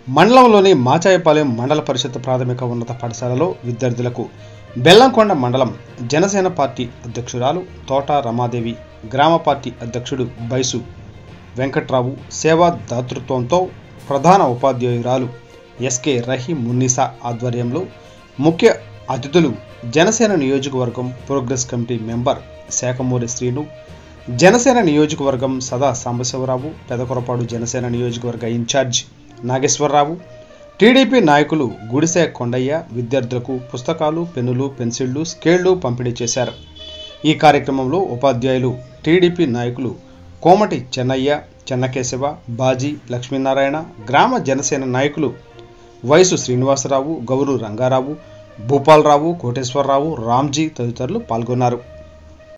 మండలంలోని మాచాయపాలెం మండల పరిషత్ ప్రాథమిక ఉన్నత పాఠశాలలో విద్యార్థులకు బెల్లంకొండ మండలం జనసేన పార్టీ అధ్యక్షురాలు తోట రమాదేవి గ్రామ పార్టీ అధ్యక్షుడు బైసు వెంకట్రావు సేవా దాతృత్వంతో ప్రధాన ఉపాధ్యాయురాలు ఎస్కే రహీం మున్నీసా ఆధ్వర్యంలో ముఖ్య అతిథులు జనసేన నియోజకవర్గం progress committee member Sakhamuri Srinu Janasena నియోజకవర్గం సదా సాంబశివరావు పెదకొరపాడు జనసేన నియోజకవర్గ ఇన్ఛార్జ్ నాగేశ్వరరావు టీడీపీ నాయకులు గుడిసె కొండయ్య విద్యార్థులకు పుస్తకాలు పెన్నులు పెన్సిళ్లు స్కేళ్లు పంపిణీ చేశారు ఈ కార్యక్రమంలో ఉపాధ్యాయులు టీడీపీ నాయకులు కోమటి చెన్నయ్య చెన్నకేశవ బాజీ లక్ష్మీనారాయణ గ్రామ జనసేన నాయకులు వయసు శ్రీనివాసరావు గౌరు రంగారావు భూపాలరావు కోటేశ్వరరావు రామ్జీ తదితరులు పాల్గొన్నారు